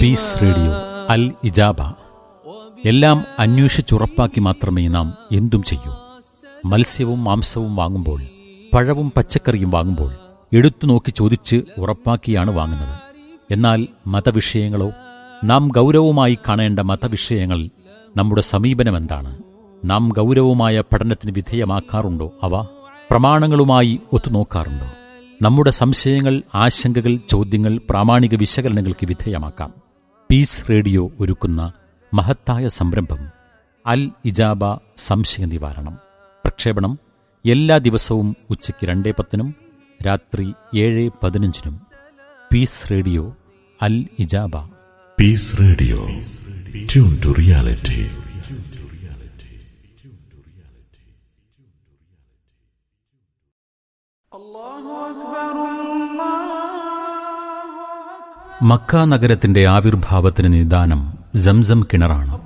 Piece radio അൽ ഇജാബ എല്ലാം അന്വേഷിച്ചുറപ്പാക്കി മാത്രമേ നാം എന്തും ചെയ്യൂ മത്സ്യവും മാംസവും വാങ്ങുമ്പോൾ പഴവും പച്ചക്കറിയും വാങ്ങുമ്പോൾ എടുത്തു നോക്കി ചോദിച്ച് ഉറപ്പാക്കിയാണ് വാങ്ങുന്നത് എന്നാൽ മതവിഷയങ്ങളോ നാം ഗൗരവമായി കാണേണ്ട മതവിഷയങ്ങൾ നമ്മുടെ സമീപനം എന്താണ് നാം ഗൗരവമായ പഠനത്തിന് വിധേയമാക്കാറുണ്ടോ അവ പ്രമാണങ്ങളുമായി ഒത്തുനോക്കാറുണ്ടോ നമ്മുടെ സംശയങ്ങൾ ആശങ്കകൾ ചോദ്യങ്ങൾ പ്രാമാണിക വിശകലനങ്ങൾക്ക് വിധേയമാക്കാം പീസ് റേഡിയോ ഒരുക്കുന്ന മഹത്തായ സംരംഭം അൽ ഇജാബ സംശയ നിവാരണം പ്രക്ഷേപണം എല്ലാ ദിവസവും ഉച്ചയ്ക്ക് രണ്ടേ പത്തിനും രാത്രി ഏഴ് പതിനഞ്ചിനും പീസ് റേഡിയോ അൽ ഇജാബ Peace Radio. Tune to reality. Mecca നഗരത്തിന്റെ ആവിർഭാവത്തിന് നിദാനം സംസം കിണറാണ്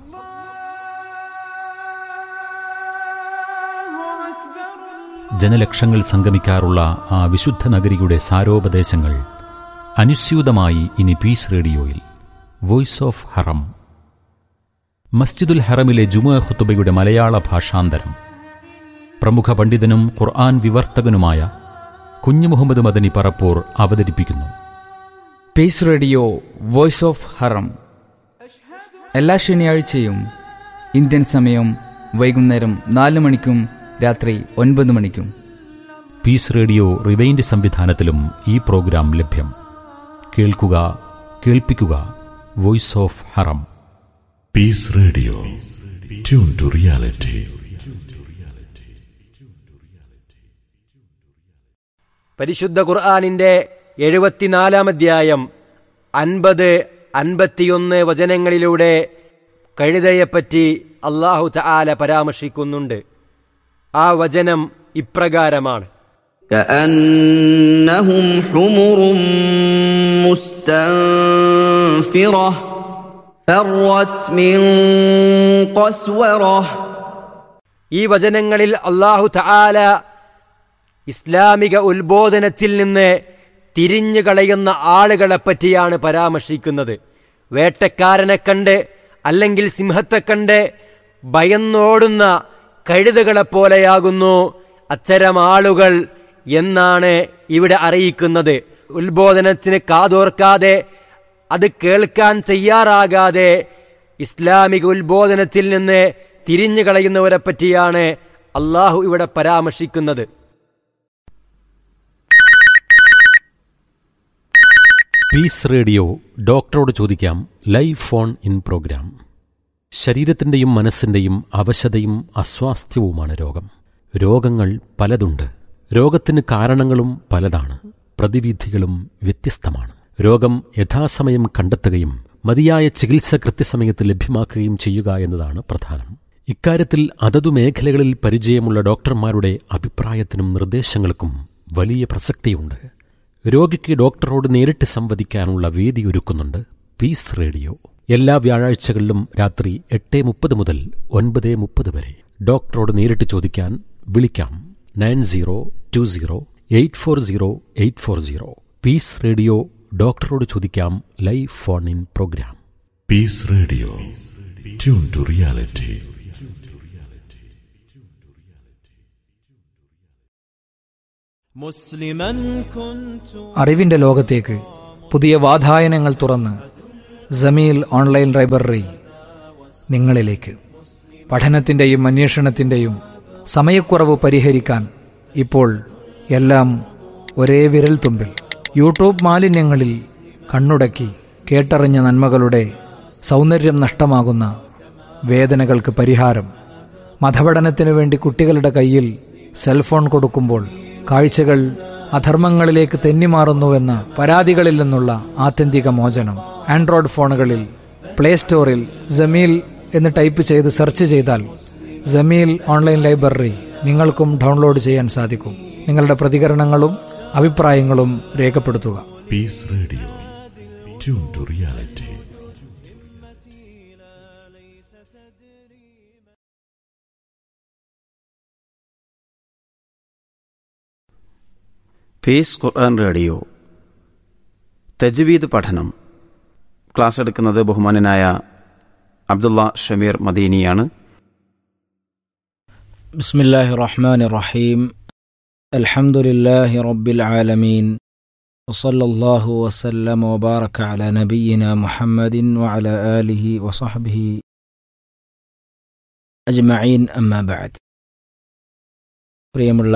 ജനലക്ഷങ്ങൾ സംഗമിക്കാറുള്ള ആ വിശുദ്ധ നഗരിയുടെ സാരോപദേശങ്ങൾ അനുസ്യൂതമായി ഇനി പീസ് റേഡിയോയിൽ വോയിസ് ഓഫ് ഹറം മസ്ജിദുൽ ഹറമിലെ ജുമുഅ ഖുത്തുബയുടെ മലയാള ഭാഷാന്തരം പ്രമുഖ പണ്ഡിതനും ഖുർആൻ വിവർത്തകനുമായ കുഞ്ഞു മുഹമ്മദ് മദനി പറപ്പൂർ അവതരിപ്പിക്കുന്നു peace radio voice of Haram എല്ലാ ശനിയാഴ്ചയും ഇന്ത്യൻ സമയം വൈകുന്നേരം നാല് മണിക്കും രാത്രി ഒൻപത് മണിക്കും പീസ് റേഡിയോ റിവൈൻഡ് സംവിധാനത്തിലും ഈ പ്രോഗ്രാം ലഭ്യം കേൾക്കുക കേൾപ്പിക്കുക voice of Haram Peace Radio. Tune to reality. പരിശുദ്ധ ഖുർആാനിന്റെ എഴുപത്തിനാലാം അധ്യായം അൻപത് അൻപത്തിയൊന്ന് വചനങ്ങളിലൂടെ കഴുതയെപ്പറ്റി അള്ളാഹു തആല പരാമർശിക്കുന്നുണ്ട് ആ വചനം ഇപ്രകാരമാണ് كأنهم حمر مستنفرة فرت من قسورة ഈ വചനങ്ങളിൽ അള്ളാഹു തആല ഇസ്ലാമിക ഉത്ബോധനത്തിൽ നിന്ന് തിരിഞ്ഞു കളയുന്ന ആളുകളെ പറ്റിയാണ് പരാമർശിക്കുന്നത് വേട്ടക്കാരനെ കണ്ട് അല്ലെങ്കിൽ സിംഹത്തെ കണ്ട് ഭയന്നോടുന്ന കഴുതകളെപ്പോലെയാകുന്നു അത്തരം ആളുകൾ എന്നാണ് ഇവിടെ അറിയിക്കുന്നത് ഉത്ബോധനത്തിന് കാതോർക്കാതെ അത് കേൾക്കാൻ തയ്യാറാകാതെ ഇസ്ലാമിക ഉത്ബോധനത്തിൽ നിന്ന് തിരിഞ്ഞു കളയുന്നവരെ പറ്റിയാണ് അള്ളാഹു ഇവിടെ പരാമർശിക്കുന്നത് പീസ് റേഡിയോ ഡോക്ടറോട് ചോദിക്കാം ലൈവ് ഫോൺ ഇൻ പ്രോഗ്രാം ശരീരത്തിൻ്റെയും മനസ്സിൻ്റെയും അവശതയും അസ്വാസ്ഥ്യവുമാണ് രോഗം രോഗങ്ങൾ പലതുണ്ട് രോഗത്തിന് കാരണങ്ങളും പലതാണ് പ്രതിവിധികളും വ്യത്യസ്തമാണ് രോഗം യഥാസമയം കണ്ടെത്തുകയും മതിയായ ചികിത്സ കൃത്യസമയത്ത് ലഭ്യമാക്കുകയും ചെയ്യുക എന്നതാണ് പ്രധാനം ഇക്കാര്യത്തിൽ അതതു മേഖലകളിൽ പരിചയമുള്ള ഡോക്ടർമാരുടെ അഭിപ്രായത്തിനും നിർദ്ദേശങ്ങൾക്കും വലിയ പ്രസക്തിയുണ്ട് രോഗിക്ക് ഡോക്ടറോട് നേരിട്ട് സംവദിക്കാനുള്ള വേദി ഒരുക്കുന്നുണ്ട് പീസ് റേഡിയോ എല്ലാ വ്യാഴാഴ്ചകളിലും രാത്രി എട്ട് മുപ്പത് മുതൽ ഒൻപത് മുപ്പത് വരെ ഡോക്ടറോട് നേരിട്ട് ചോദിക്കാൻ വിളിക്കാം nine zero two zero eight four zero eight four zero peace radio ഡോക്ടറോട് ചോദിക്കാം live phone in program Peace Radio. Tune to reality. مسلما كنت അറിവിന്റെ ലോകത്തേക്ക് പുതിയ വാതായനങ്ങൾ തുറന്ന് ജമീൽ ഓൺലൈൻ ലൈബ്രറി നിങ്ങളിലേക്ക് പഠനത്തിൻ്റെയും അന്വേഷണത്തിൻ്റെയും സമയക്കുറവ് പരിഹരിക്കാൻ ഇപ്പോൾ എല്ലാം ഒരേ വിരൽ തുമ്പിൽ യൂട്യൂബ് മാലിന്യങ്ങളിൽ കണ്ണുടക്കി കേട്ടറിഞ്ഞ നന്മകളുടെ സൗന്ദര്യം നഷ്ടമാകുന്ന വേദനകൾക്ക് പരിഹാരം മതപഠനത്തിനു വേണ്ടി കുട്ടികളുടെ കയ്യിൽ സെൽഫോൺ കൊടുക്കുമ്പോൾ കാഴ്ചകൾ അധർമ്മങ്ങളിലേക്ക് തെന്നിമാറുന്നുവെന്ന പരാതികളിൽ നിന്നുള്ള ആത്യന്തിക മോചനം ആൻഡ്രോയിഡ് ഫോണുകളിൽ പ്ലേ സ്റ്റോറിൽ ജമീൽ എന്ന് ടൈപ്പ് ചെയ്ത് സെർച്ച് ചെയ്താൽ ജമീൽ ഓൺലൈൻ ലൈബ്രറി നിങ്ങൾക്കും ഡൗൺലോഡ് ചെയ്യാൻ സാധിക്കും നിങ്ങളുടെ പ്രതികരണങ്ങളും അഭിപ്രായങ്ങളും രേഖപ്പെടുത്തുക Peace Radio. Tune to reality. Peace Quran radio തജ്വീദ് പഠനം ക്ലാസ് എടുക്കുന്നത് ബഹുമാനനായ അബ്ദുള്ള ഷമീർ മദീനിയാണ് بسم الله الرحمن الرحيم الحمد لله رب العالمين وصلى الله وسلم وبارك على نبينا محمد وعلى آله وصحبه أجمعين أما بعد പ്രിയമുള്ള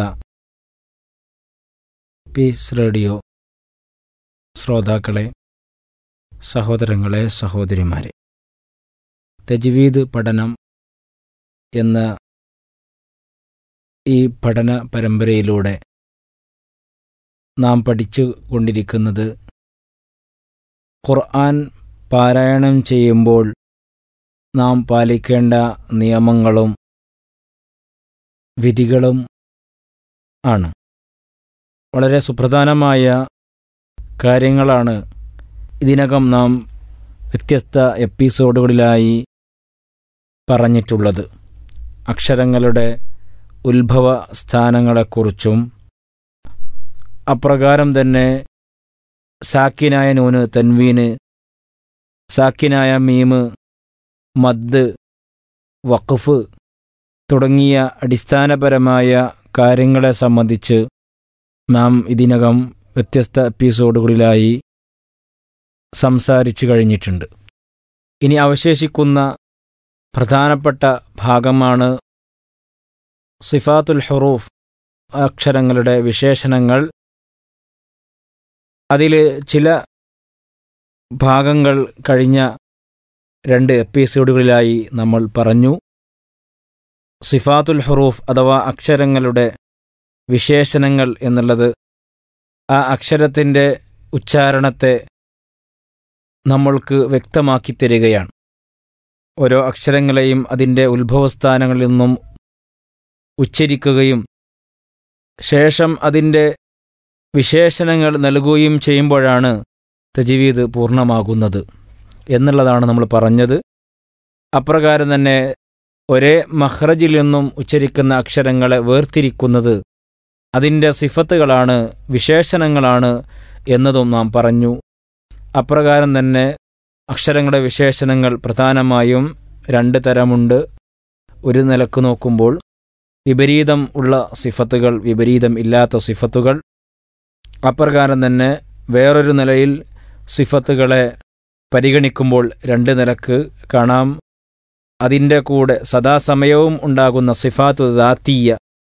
പീസ് റേഡിയോ ശ്രോതാക്കളെ സഹോദരങ്ങളെ സഹോദരിമാരെ തജ്വീദ് പഠനം എന്ന ഈ പഠന പരമ്പരയിലൂടെ നാം പഠിച്ചു കൊണ്ടിരിക്കുന്നത് ഖുർആൻ പാരായണം ചെയ്യുമ്പോൾ നാം പാലിക്കേണ്ട നിയമങ്ങളും വിധികളും ആണ് വളരെ സുപ്രധാനമായ കാര്യങ്ങളാണ് ഇതിനകം നാം വ്യത്യസ്ത എപ്പിസോഡുകളിലായി പറഞ്ഞിട്ടുള്ളത് അക്ഷരങ്ങളുടെ ഉത്ഭവ സ്ഥാനങ്ങളെക്കുറിച്ചും അപ്രകാരം തന്നെ സാക്കിനായ നൂന് തൻവീന് സാക്കിനായ മീമ് മദ് വഖഫ് തുടങ്ങിയ അടിസ്ഥാനപരമായ കാര്യങ്ങളെ സംബന്ധിച്ച് നാം ഇതിനകം വ്യത്യസ്ത എപ്പിസോഡുകളിലായി സംസാരിച്ചു കഴിഞ്ഞിട്ടുണ്ട് ഇനി അവശേഷിക്കുന്ന പ്രധാനപ്പെട്ട ഭാഗമാണ് സിഫാത്തുൽ ഹുറൂഫ് അക്ഷരങ്ങളുടെ വിശേഷണങ്ങൾ അതിൽ ചില ഭാഗങ്ങൾ കഴിഞ്ഞ രണ്ട് എപ്പിസോഡുകളിലായി നമ്മൾ പറഞ്ഞു സിഫാത്തുൽ ഹുറൂഫ് അഥവാ അക്ഷരങ്ങളുടെ വിശേഷണങ്ങൾ എന്നുള്ളത് ആ അക്ഷരത്തിൻ്റെ ഉച്ചാരണത്തെ നമ്മൾക്ക് വ്യക്തമാക്കി തരികയാണ് ഓരോ അക്ഷരങ്ങളെയും അതിൻ്റെ ഉത്ഭവസ്ഥാനങ്ങളിൽ നിന്നും ഉച്ചരിക്കുകയും ശേഷം അതിൻ്റെ വിശേഷണങ്ങൾ നൽകുകയും ചെയ്യുമ്പോഴാണ് തജീവീദ് പൂർണ്ണമാകുന്നത് എന്നുള്ളതാണ് നമ്മൾ പറഞ്ഞത് അപ്രകാരം തന്നെ ഒരേ മഹ്റജിൽ നിന്നും ഉച്ചരിക്കുന്ന അക്ഷരങ്ങളെ വേർതിരിക്കുന്നത് അതിൻ്റെ സിഫത്തുകളാണ് വിശേഷണങ്ങളാണ് എന്നതും നാം പറഞ്ഞു അപ്രകാരം തന്നെ അക്ഷരങ്ങളുടെ വിശേഷണങ്ങൾ പ്രധാനമായും രണ്ട് തരമുണ്ട് ഒരു നിലക്ക് നോക്കുമ്പോൾ വിപരീതം ഉള്ള സിഫത്തുകൾ വിപരീതം ഇല്ലാത്ത സിഫത്തുകൾ അപ്രകാരം തന്നെ വേറൊരു നിലയിൽ സിഫത്തുകളെ പരിഗണിക്കുമ്പോൾ രണ്ട് നിലക്ക് കാണാം അതിൻ്റെ കൂടെ സദാസമയവും ഉണ്ടാകുന്ന സിഫാത്തു ദാത്തീയ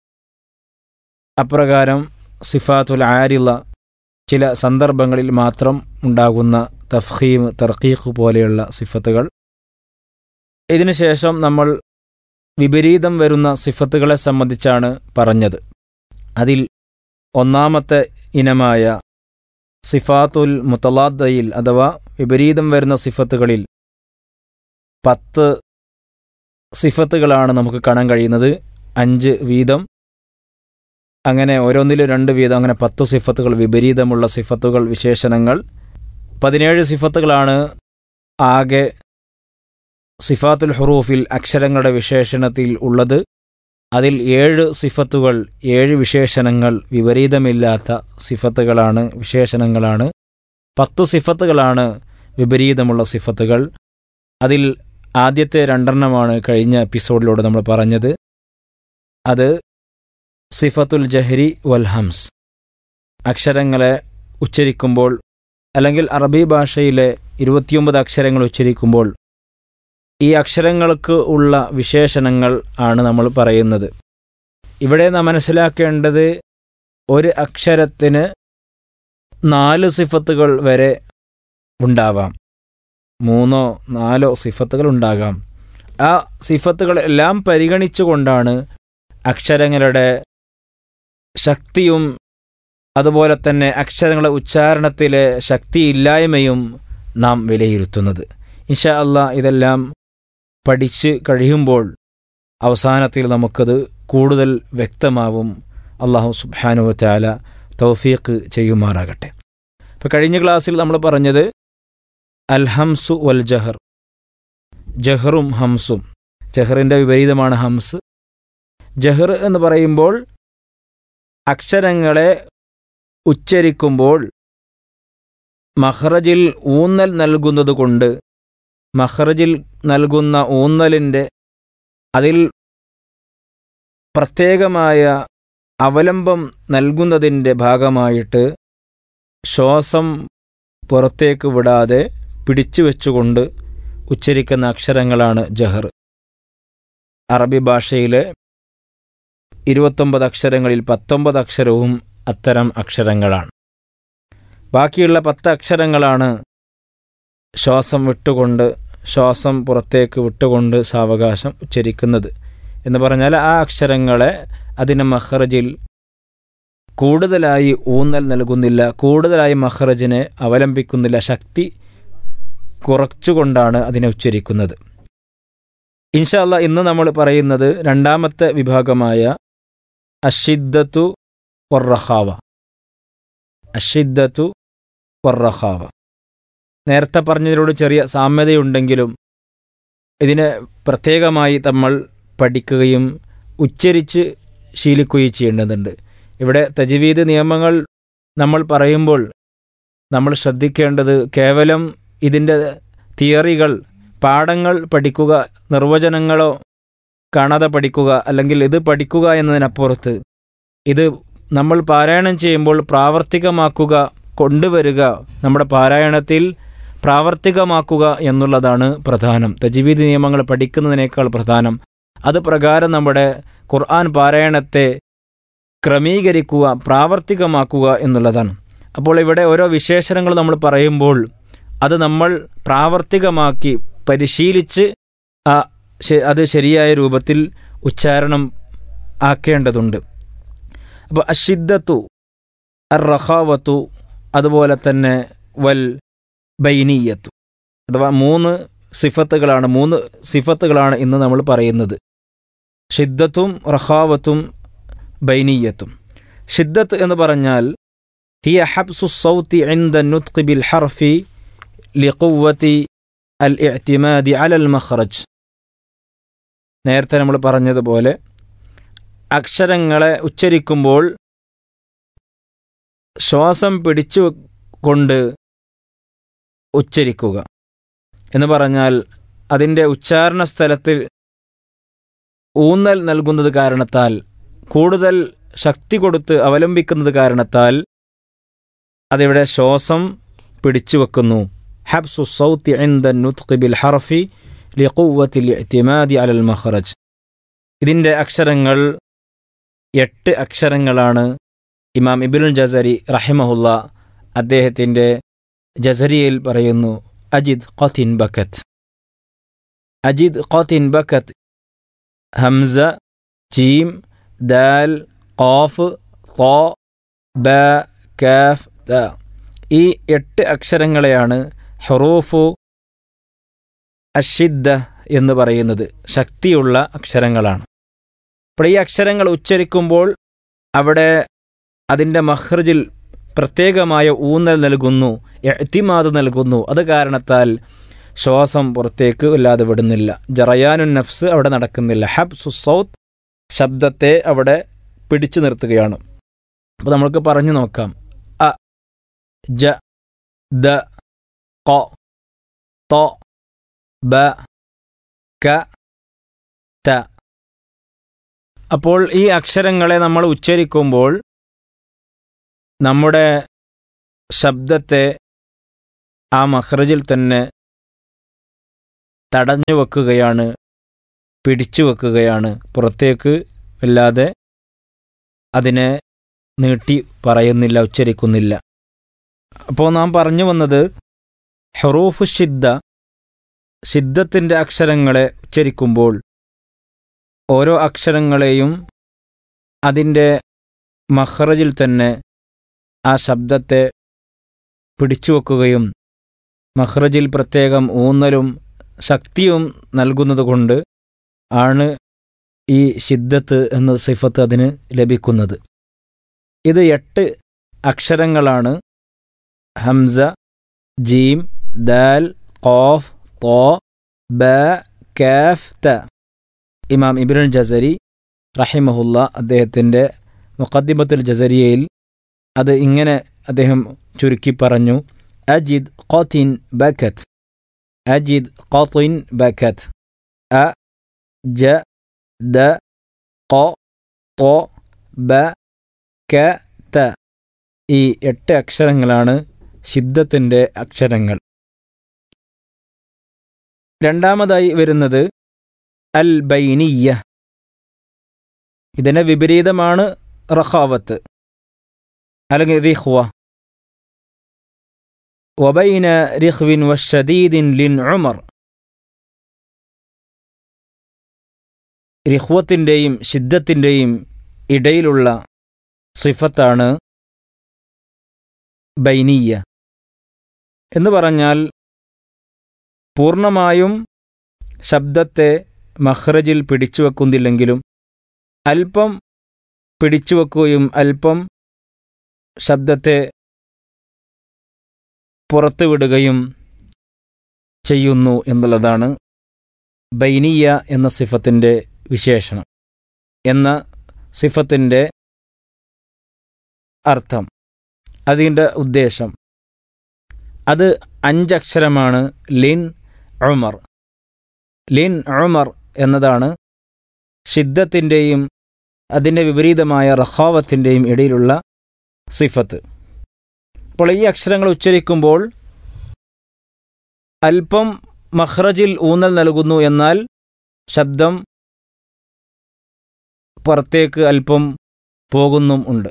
അപ്രകാരം സിഫാത്തുൽ ആരിള ചില സന്ദർഭങ്ങളിൽ മാത്രം ഉണ്ടാകുന്ന തഫ്ഹീം തർക്കീഖ് പോലെയുള്ള സിഫത്തുകൾ ഇതിനുശേഷം നമ്മൾ വിപരീതം വരുന്ന സിഫത്തുകളെ സംബന്ധിച്ചാണ് പറഞ്ഞത് അതിൽ ഒന്നാമത്തെ ഇനമായ സിഫാത്തുൽ മുത്തലാദ്ദയിൽ അഥവാ വിപരീതം വരുന്ന സിഫത്തുകളിൽ പത്ത് സിഫത്തുകളാണ് നമുക്ക് കാണാൻ കഴിയുന്നത് അഞ്ച് വീതം അങ്ങനെ ഓരോന്നിലും രണ്ട് വീതം അങ്ങനെ പത്ത് സിഫത്തുകൾ വിപരീതമുള്ള സിഫത്തുകൾ വിശേഷണങ്ങൾ പതിനേഴ് സിഫത്തുകളാണ് ആകെ സിഫാത്തുൽ ഹുറൂഫിൽ അക്ഷരങ്ങളുടെ വിശേഷണത്തിൽ ഉള്ളത് അതിൽ ഏഴ് സിഫത്തുകൾ ഏഴ് വിശേഷണങ്ങൾ വിപരീതമില്ലാത്ത സിഫത്തുകളാണ് വിശേഷണങ്ങളാണ് പത്തു സിഫത്തുകളാണ് വിപരീതമുള്ള സിഫത്തുകൾ അതിൽ ആദ്യത്തെ രണ്ടെണ്ണമാണ് കഴിഞ്ഞ എപ്പിസോഡിലൂടെ നമ്മൾ പറഞ്ഞത് അത് സിഫത്തുൽ ജഹരി വൽ ഹംസ് അക്ഷരങ്ങളെ ഉച്ചരിക്കുമ്പോൾ അല്ലെങ്കിൽ അറബി ഭാഷയിലെ ഇരുപത്തിയൊമ്പത് അക്ഷരങ്ങൾ ഉച്ചരിക്കുമ്പോൾ ഈ അക്ഷരങ്ങൾക്ക് ഉള്ള വിശേഷണങ്ങൾ ആണ് നമ്മൾ പറയുന്നത് ഇവിടെ നാം മനസ്സിലാക്കേണ്ടത് ഒരു അക്ഷരത്തിന് നാല് സിഫത്തുകൾ വരെ ഉണ്ടാവാം മൂന്നോ നാലോ സിഫത്തുകൾ ഉണ്ടാകാം ആ സിഫത്തുകൾ എല്ലാം പരിഗണിച്ചുകൊണ്ടാണ് അക്ഷരങ്ങളുടെ ശക്തിയും അതുപോലെ തന്നെ അക്ഷരങ്ങളുടെ ഉച്ചാരണത്തിലെ ശക്തിയില്ലായ്മയും നാം വിലയിരുത്തുന്നത് ഇൻഷാ അല്ലാ ഇതെല്ലാം പഠിച്ച് കഴിയുമ്പോൾ അവസാനത്തിൽ നമുക്കത് കൂടുതൽ വ്യക്തമാവും അള്ളാഹു സുബാനുവ ചാല തൗഫീഖ് ചെയ്യുമാറാകട്ടെ ഇപ്പം കഴിഞ്ഞ ക്ലാസ്സിൽ നമ്മൾ പറഞ്ഞത് അൽ ഹംസു വൽ ജഹർ ജഹറും ഹംസും ജഹറിൻ്റെ വിപരീതമാണ് ഹംസ് ജഹർ എന്ന് പറയുമ്പോൾ അക്ഷരങ്ങളെ ഉച്ചരിക്കുമ്പോൾ മഹ്റജിൽ ഊന്നൽ നൽകുന്നത് കൊണ്ട് മഹ്റജിൽ നൽകുന്ന ഊന്നലിൻ്റെ അതിൽ പ്രത്യേകമായ അവലംബം നൽകുന്നതിൻ്റെ ഭാഗമായിട്ട് ശ്വാസം പുറത്തേക്ക് വിടാതെ പിടിച്ചു വെച്ചുകൊണ്ട് ഉച്ചരിക്കുന്ന അക്ഷരങ്ങളാണ് ജഹർ അറബി ഭാഷയിലെ ഇരുപത്തൊമ്പത് അക്ഷരങ്ങളിൽ പത്തൊമ്പത് അക്ഷരവും അത്തരം അക്ഷരങ്ങളാണ് ബാക്കിയുള്ള പത്ത് അക്ഷരങ്ങളാണ് ശ്വാസം വിട്ടുകൊണ്ട് ശ്വാസം പുറത്തേക്ക് വിട്ടുകൊണ്ട് സാവകാശം ഉച്ചരിക്കുന്നത് എന്ന് പറഞ്ഞാൽ ആ അക്ഷരങ്ങളെ അതിൻ്റെ മഹ്റജിൽ കൂടുതലായി ഊന്നൽ നൽകുന്നില്ല കൂടുതലായി മഹ്റജിനെ അവലംബിക്കുന്നില്ല ശക്തി കുറച്ചുകൊണ്ടാണ് അതിനെ ഉച്ചരിക്കുന്നത് ഇൻഷാല്ല ഇന്ന് നമ്മൾ പറയുന്നത് രണ്ടാമത്തെ വിഭാഗമായ അഷിദ്ദത്തു വറഹാവ അഷിദ്ദത്തു വറഹാവ നേരത്തെ പറഞ്ഞതിനോട് ചെറിയ സാമ്യതയുണ്ടെങ്കിലും ഇതിനെ പ്രത്യേകമായി നമ്മൾ പഠിക്കുകയും ഉച്ചരിച്ച് ശീലിക്കുകയും ചെയ്യേണ്ടതുണ്ട് ഇവിടെ തജ്വീദ് നിയമങ്ങൾ നമ്മൾ പറയുമ്പോൾ നമ്മൾ ശ്രദ്ധിക്കേണ്ടത് കേവലം ഇതിൻ്റെ തിയറികൾ പാഠങ്ങൾ പഠിക്കുക നിർവചനങ്ങളോ കാണാതെ പഠിക്കുക അല്ലെങ്കിൽ ഇത് പഠിക്കുക എന്നതിനപ്പുറത്ത് ഇത് നമ്മൾ പാരായണം ചെയ്യുമ്പോൾ പ്രാവർത്തികമാക്കുക കൊണ്ടുവരിക നമ്മുടെ പാരായണത്തിൽ പ്രാവർത്തികമാക്കുക എന്നുള്ളതാണ് പ്രധാനം തജ്വീദ് നിയമങ്ങൾ പഠിക്കുന്നതിനേക്കാൾ പ്രധാനം അത് പ്രകാരം നമ്മുടെ ഖുർആൻ പാരായണത്തെ ക്രമീകരിക്കുക പ്രാവർത്തികമാക്കുക എന്നുള്ളതാണ് അപ്പോൾ ഇവിടെ ഓരോ വിശേഷണങ്ങൾ നമ്മൾ പറയുമ്പോൾ അത് നമ്മൾ പ്രാവർത്തികമാക്കി പരിശീലിച്ച് ആ ശ- അത് ശരിയായ രൂപത്തിൽ ഉച്ചാരണം ആക്കേണ്ടതുണ്ട് അപ്പോൾ അഷിദ്ദത്തു അർ റഹാവത്തു അതുപോലെ തന്നെ വൽ ബൈനീയത്തു അഥവാ മൂന്ന് സിഫത്തുകളാണ് മൂന്ന് സിഫത്തുകളാണ് ഇന്ന് നമ്മൾ പറയുന്നത് ഷിദ്ദത്തും റഹാവത്തും ബൈനീയത്തും ഷിദ്ദത്ത് എന്ന് പറഞ്ഞാൽ ഹിയ ഹബ്സു സൗത്തി عند النطق بالحرف لقوة الاعتماد على المخرج നേരത്തെ നമ്മൾ പറഞ്ഞതുപോലെ അക്ഷരങ്ങളെ ഉച്ചരിക്കുമ്പോൾ ശ്വാസം പിടിച്ചു കൊണ്ട് ഉച്ചരിക്കുക എന്ന് പറഞ്ഞാൽ അതിൻ്റെ ഉച്ചാരണ സ്ഥലത്തിൽ ഊന്നൽ നൽകുന്നത് കാരണത്താൽ കൂടുതൽ ശക്തി കൊടുത്ത് അവലംബിക്കുന്നത് കാരണത്താൽ അതിവിടെ ശ്വാസം പിടിച്ചു വെക്കുന്നു ഹബ്സു സൗത്തി عند النطق بالحرف لقوة الاعتماد على المخرج ഇതിൻ്റെ അക്ഷരങ്ങൾ എട്ട് അക്ഷരങ്ങളാണ് ഇമാം ഇബിനുൽ ജസരി റഹിമഹുല്ല അദ്ദേഹത്തിൻ്റെ ജസരിയയിൽ പറയുന്നു അജിദ് ഖത്തിൻ ബക്കത്ത് അജിദ് ഖത്തിൻ ബക്കത്ത് ഹംസ ജീം ദാൽ ഖാഫ് ഖ ബ കാഫ് ത ഈ എട്ട് അക്ഷരങ്ങളെയാണ് ഹറൂഫു അഷിദ്ദ എന്ന് പറയുന്നത് ശക്തിയുള്ള അക്ഷരങ്ങളാണ് അപ്പോൾ ഈ അക്ഷരങ്ങൾ ഉച്ചരിക്കുമ്പോൾ അവിടെ അതിൻ്റെ മഹ്റജിൽ പ്രത്യേകമായ ഊന്നൽ നൽകുന്നു എത്തിമാത് നൽകുന്നു അത് കാരണത്താൽ ശ്വാസം പുറത്തേക്ക് ഇല്ലാതെ വിടുന്നില്ല ജറയാനുൻ നഫ്സ് അവിടെ നടക്കുന്നില്ല ഹബ് സുസൗത്ത് ശബ്ദത്തെ അവിടെ പിടിച്ചു നിർത്തുകയാണ് അപ്പോൾ നമ്മൾക്ക് പറഞ്ഞു നോക്കാം അ ജ ദ ക ത ബ ക ത അപ്പോൾ ഈ അക്ഷരങ്ങളെ നമ്മൾ ഉച്ചരിക്കുമ്പോൾ നമ്മുടെ ശബ്ദത്തെ ആ മഹ്റജിൽ തന്നെ തടഞ്ഞു വെക്കുകയാണ് പിടിച്ചു വെക്കുകയാണ് പുറത്തേക്ക് അല്ലാതെ അതിനെ നീട്ടി പറയുന്നില്ല ഉച്ചരിക്കുന്നില്ല അപ്പോൾ നാം പറഞ്ഞു വന്നത് ഹെറൂഫ് ഷിദ്ദ ഷിദ്ദത്തിൻ്റെ അക്ഷരങ്ങളെ ഉച്ചരിക്കുമ്പോൾ ഓരോ അക്ഷരങ്ങളെയും അതിൻ്റെ മഹ്റജിൽ തന്നെ ആ ശബ്ദത്തെ പിടിച്ചു വെക്കുകയും മഹ്റജിൽ പ്രത്യേകം ഊന്നലും ശക്തിയും നൽകുന്നതുകൊണ്ട് ആണ് ഈ ഷിദ്ദത്ത് എന്ന സിഫത്ത് അതിന് ലഭിക്കുന്നത് ഇത് എട്ട് അക്ഷരങ്ങളാണ് ഹംസ ജീം ദാൽ ഖോഫ് തോ ബ കാഫ് ത ഇമാം ഇബ്നുൽ ജസരി റഹിമഹുല്ല അദ്ദേഹത്തിൻ്റെ മുഖദ്ദിമത്തുൽ ജസരിയയിൽ അത് ഇങ്ങനെ അദ്ദേഹം ചുരുക്കി പറഞ്ഞു അജിദ് ഖത്തിൻ ബക്കത്ത് അജിദ് ഖത്തിൻ ബക്കത്ത് അ ജ ദ ഖ ഖ ബ ക ത ഈ എട്ട് അക്ഷരങ്ങളാണ് ശിദ്ധത്തിൻ്റെ അക്ഷരങ്ങൾ രണ്ടാമതായി വരുന്നത് അൽ ബൈനിയ ഇതിന് വിപരീതമാണ് റഖാവത്ത് അല്ലെങ്കിൽ റിഹ്വ വബൈന റിഹ്വിൻ വഷദീദിൻ ലിൻ ഉമർ റിഹ്വത്തിൻ്റെയും ശിദ്ധത്തിൻ്റെയും ഇടയിലുള്ള സിഫത്താണ് ബൈനീയ എന്ന് പറഞ്ഞാൽ പൂർണ്ണമായും ശബ്ദത്തെ മഹ്റജിൽ പിടിച്ചു വെക്കുന്നില്ലെങ്കിലും അല്പം പിടിച്ചു വെക്കുകയും അല്പം ശബ്ദത്തെ പുറത്തുവിടുകയും ചെയ്യുന്നു എന്നുള്ളതാണ് ബൈനീയ എന്ന സിഫത്തിൻ്റെ വിശേഷണം എന്ന സിഫത്തിൻ്റെ അർത്ഥം അതിൻ്റെ ഉദ്ദേശം അത് അഞ്ചക്ഷരമാണ് ലിൻ ഉമർ ലിൻ ഉമർ എന്നതാണ് ഷിദ്ദത്തിൻ്റെയും അതിൻ്റെ വിപരീതമായ റഹാവത്തിൻ്റെയും ഇടയിലുള്ള സിഫത്ത് അപ്പോൾ ഈ അക്ഷരങ്ങൾ ഉച്ചരിക്കുമ്പോൾ അല്പം മഹ്റജിൽ ഊന്നൽ നൽകുന്നു എന്നാൽ ശബ്ദം പുറത്തേക്ക് അല്പം പോകുന്നും ഉണ്ട്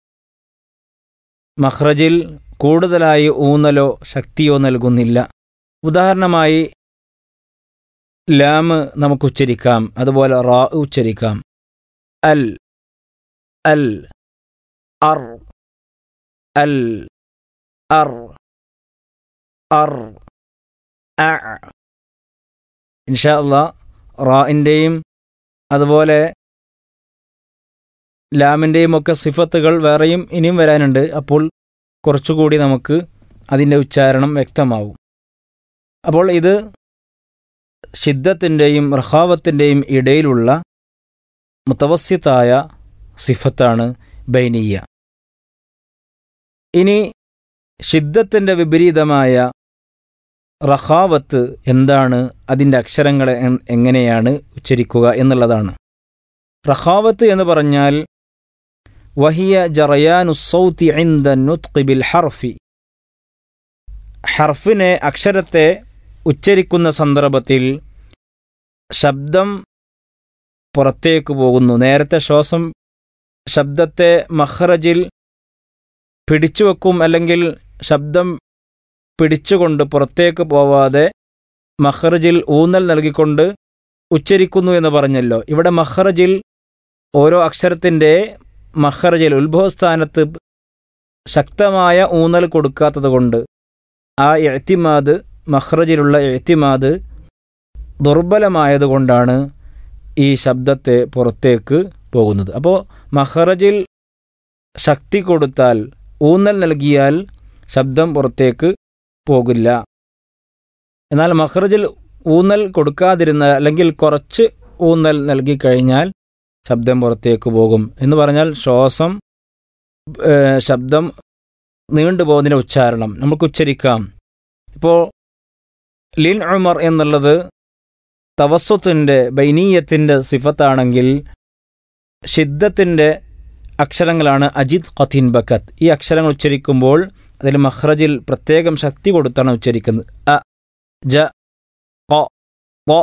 മഹ്റജിൽ കൂടുതലായി ഊന്നലോ ശക്തിയോ നൽകുന്നില്ല ഉദാഹരണമായി ലാം നമുക്ക് ഉച്ചരിക്കാം അതുപോലെ റാ ഉച്ചരിക്കാം അൽ അൽ അർ അൽ അർ അർ അ ഇൻഷാ അല്ലാ റാഇൻ്റെയും അതുപോലെ ലാമിൻ്റെയും ഒക്കെ സിഫത്തുകൾ വേറെയും ഇനിയും വരാനുണ്ട് അപ്പോൾ കുറച്ചുകൂടി നമുക്ക് അതിൻ്റെ ഉച്ചാരണം വ്യക്തമാവും അപ്പോൾ ഇത് ഷിദ്ദത്തിൻ്റെയും റഹാവത്തിൻ്റെയും ഇടയിലുള്ള മുത്തവസ്യത്തായ സിഫത്താണ് ബൈനീയ ഇനി ഷിദ്ദത്തിൻ്റെ വിപരീതമായ റഹാവത്ത് എന്താണ് അതിൻ്റെ അക്ഷരങ്ങളെ എ- എങ്ങനെയാണ് ഉച്ചരിക്കുക എന്നുള്ളതാണ് റഹാവത്ത് എന്ന് പറഞ്ഞാൽ വഹിയ ജറയാനു സൗത്തി ഇന്ദ നുത്ഖി ബിൽ ഹർഫി ഹർഫിനെ അക്ഷരത്തെ ഉച്ചരിക്കുന്ന സന്ദർഭത്തിൽ ശബ്ദം പുറത്തേക്ക് പോകുന്നു നേരത്തെ ശ്വാസം ശബ്ദത്തെ മഹ്റജിൽ പിടിച്ചുവെക്കും അല്ലെങ്കിൽ ശബ്ദം പിടിച്ചുകൊണ്ട് പുറത്തേക്ക് പോവാതെ മഹ്റജിൽ ഊന്നൽ നൽകിക്കൊണ്ട് ഉച്ചരിക്കുന്നു എന്ന് പറഞ്ഞല്ലോ ഇവിടെ മഹ്റജിൽ ഓരോ അക്ഷരത്തിൻ്റെ മഹ്റജിൽ ഉത്ഭവസ്ഥാനത്ത് ശക്തമായ ഊന്നൽ കൊടുക്കാത്തതുകൊണ്ട് ആ എഴുത്തിമാത് മഹ്റജിലുള്ള എഴുത്തിമാത് ദുർബലമായതുകൊണ്ടാണ് ഈ ശബ്ദത്തെ പുറത്തേക്ക് പോകുന്നത് അപ്പോൾ മഹ്റജിൽ ശക്തി കൊടുത്താൽ ഊന്നൽ നൽകിയാൽ ശബ്ദം പുറത്തേക്ക് പോകില്ല എന്നാൽ മഹ്റജിൽ ഊന്നൽ കൊടുക്കാതിരുന്ന അല്ലെങ്കിൽ കുറച്ച് ഊന്നൽ നൽകിക്കഴിഞ്ഞാൽ ശബ്ദം പുറത്തേക്ക് പോകും എന്ന് പറഞ്ഞാൽ ശ്വാസം ഏഹ്, ശബ്ദം നീണ്ടുപോകുന്നതിൻ്റെ ഉച്ചാരണം നമുക്ക് ഉച്ചരിക്കാം ഇപ്പോൾ ലിൻ ഉമർ എന്നുള്ളത് തവസ്വത്തിൻ്റെ ബൈനീയത്തിൻ്റെ സിഫത്താണെങ്കിൽ ഷിദ്ദത്തിൻ്റെ അക്ഷരങ്ങളാണ് അജിത് ഖത്തിൻ ബക്കത്ത് ഈ അക്ഷരങ്ങൾ ഉച്ചരിക്കുമ്പോൾ അതിൽ മഹ്റജിൽ പ്രത്യേകം ശക്തി കൊടുത്താണ് ഉച്ചരിക്കുന്നത് അ ജ ഖ ഖ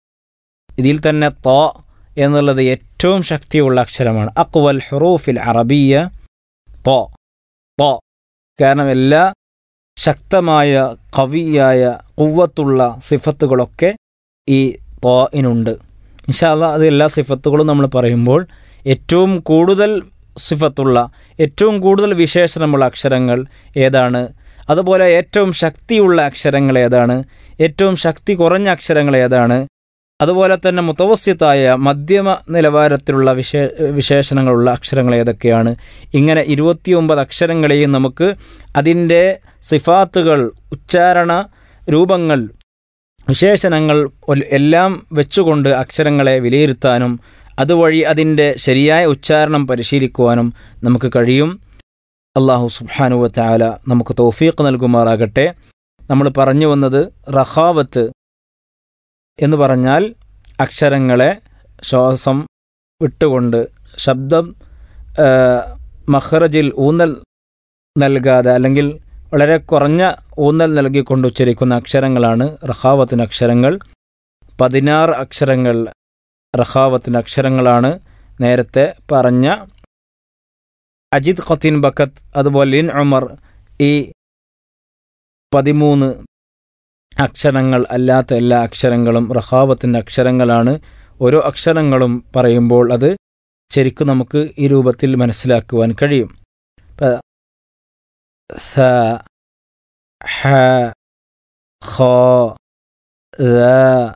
ഇതിൽ തന്നെ ത എന്നുള്ളത് ഏറ്റവും ശക്തിയുള്ള അക്ഷരമാണ് അക്വൽ ഹുറൂഫിൽ അറബിയ ത ത കാരണം എല്ലാ ശക്തമായ കവിയായ കുവ്വത്തുള്ള സിഫത്തുകളൊക്കെ ഈ ത്വാഇനുണ്ട് ഇൻഷാല്ല അത് എല്ലാ സിഫത്തുകളും നമ്മൾ പറയുമ്പോൾ ഏറ്റവും കൂടുതൽ സിഫത്തുള്ള ഏറ്റവും കൂടുതൽ വിശേഷണമുള്ള അക്ഷരങ്ങൾ ഏതാണ് അതുപോലെ ഏറ്റവും ശക്തിയുള്ള അക്ഷരങ്ങൾ ഏതാണ് ഏറ്റവും ശക്തി കുറഞ്ഞ അക്ഷരങ്ങൾ ഏതാണ് അതുപോലെ തന്നെ മുത്തവസ്യത്തായ മധ്യമ നിലവാരത്തിലുള്ള വിശേ വിശേഷണങ്ങളുള്ള അക്ഷരങ്ങൾ ഏതൊക്കെയാണ് ഇങ്ങനെ ഇരുപത്തിയൊമ്പത് അക്ഷരങ്ങളെയും നമുക്ക് അതിൻ്റെ സിഫാത്തുകൾ ഉച്ചാരണ രൂപങ്ങൾ വിശേഷണങ്ങൾ ഒൽ- എല്ലാം വെച്ചുകൊണ്ട് അക്ഷരങ്ങളെ വിലയിരുത്താനും അതുവഴി അതിൻ്റെ ശരിയായ ഉച്ചാരണം പരിശീലിക്കുവാനും നമുക്ക് കഴിയും അള്ളാഹു സുബ്ഹാനുവ ചാല നമുക്ക് തൗഫീഖ് നൽകുമാറാകട്ടെ നമ്മൾ പറഞ്ഞു വന്നത് റഹാവത്ത് എന്ന് പറഞ്ഞാൽ അക്ഷരങ്ങളെ ശ്വാസം വിട്ടുകൊണ്ട് ശബ്ദം ആ, മഹ്റജിൽ ഊന്നൽ നൽകാതെ അല്ലെങ്കിൽ വളരെ കുറഞ്ഞ ഊന്നൽ നൽകിക്കൊണ്ട് ഉച്ചരിക്കുന്ന അക്ഷരങ്ങളാണ് റഹാവത്തിന് അക്ഷരങ്ങൾ പതിനാറ് അക്ഷരങ്ങൾ റഹാവത്തിന് അക്ഷരങ്ങളാണ് നേരത്തെ പറഞ്ഞ അജിത് ഖത്തീൻ ബക്കത്ത് അതുപോലെ ലിൻ ഉമർ ഈ പതിമൂന്ന് അക്ഷരങ്ങൾ അല്ലാത്ത എല്ലാ അക്ഷരങ്ങളും റഹാവത്തിൻ്റെ അക്ഷരങ്ങളാണ് ഓരോ അക്ഷരങ്ങളും പറയുമ്പോൾ അത് ശരിക്കും നമുക്ക് ഈ രൂപത്തിൽ മനസ്സിലാക്കുവാൻ കഴിയും ഇപ്പ സ ഹ ഖ ذ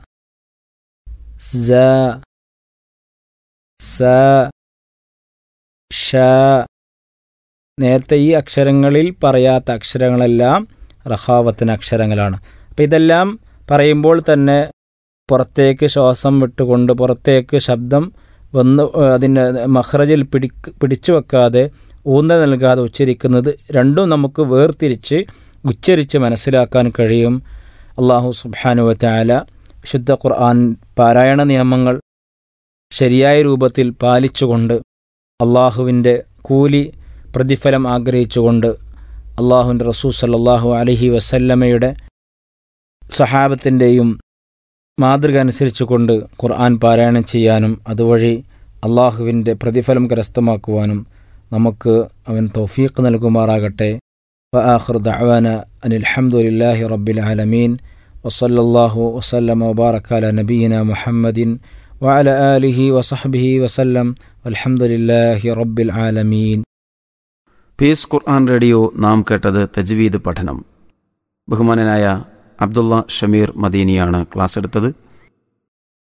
സ സ ഷ നേരത്തെ ഈ അക്ഷരങ്ങളിൽ പറയാത്ത അക്ഷരങ്ങളെല്ലാം റഹാവത്തിന് അക്ഷരങ്ങളാണ് അപ്പം ഇതെല്ലാം പറയുമ്പോൾ തന്നെ പുറത്തേക്ക് ശ്വാസം വിട്ടുകൊണ്ട് പുറത്തേക്ക് ശബ്ദം വന്ന് അതിൻ്റെ മഹ്റജിൽ പിടി പിടിച്ചു വെക്കാതെ ഊന്നൽ നൽകാതെ ഉച്ചരിക്കുന്നത് രണ്ടും നമുക്ക് വേർതിരിച്ച് ഉച്ചരിച്ച് മനസ്സിലാക്കാൻ കഴിയും അള്ളാഹു സുബ്ഹാനുവ ചാല വിശുദ്ധ ഖുർആൻ പാരായണ നിയമങ്ങൾ ശരിയായ രൂപത്തിൽ പാലിച്ചുകൊണ്ട് അള്ളാഹുവിൻ്റെ കൂലി പ്രതിഫലം ആഗ്രഹിച്ചുകൊണ്ട് അള്ളാഹുവിൻ്റെ റസൂൽ സല്ലല്ലാഹു അലഹി വസല്ലമയുടെ സഹാബത്തിൻ്റെയും മാതൃക അനുസരിച്ചുകൊണ്ട് ഖുർആൻ പാരായണം ചെയ്യാനും അതുവഴി അള്ളാഹുവിൻ്റെ പ്രതിഫലം കരസ്ഥമാക്കുവാനും നമുക്ക് അവൻ തൗഫീഖ് നൽകുമാറാകട്ടെ وآخر دعوانا أن الحمد لله رب العالمين وصلى الله وسلم وبارك على نبينا محمد وعلى آله وصحبه وسلم والحمد لله رب العالمين പീസ് ഖുർആൻ റേഡിയോ നാം കേട്ടത് തജ്വീദ് പഠനം ബഹുമാനനായ അബ്ദുള്ള ഷമീർ മദീനിയാണ് ക്ലാസ് എടുത്തത്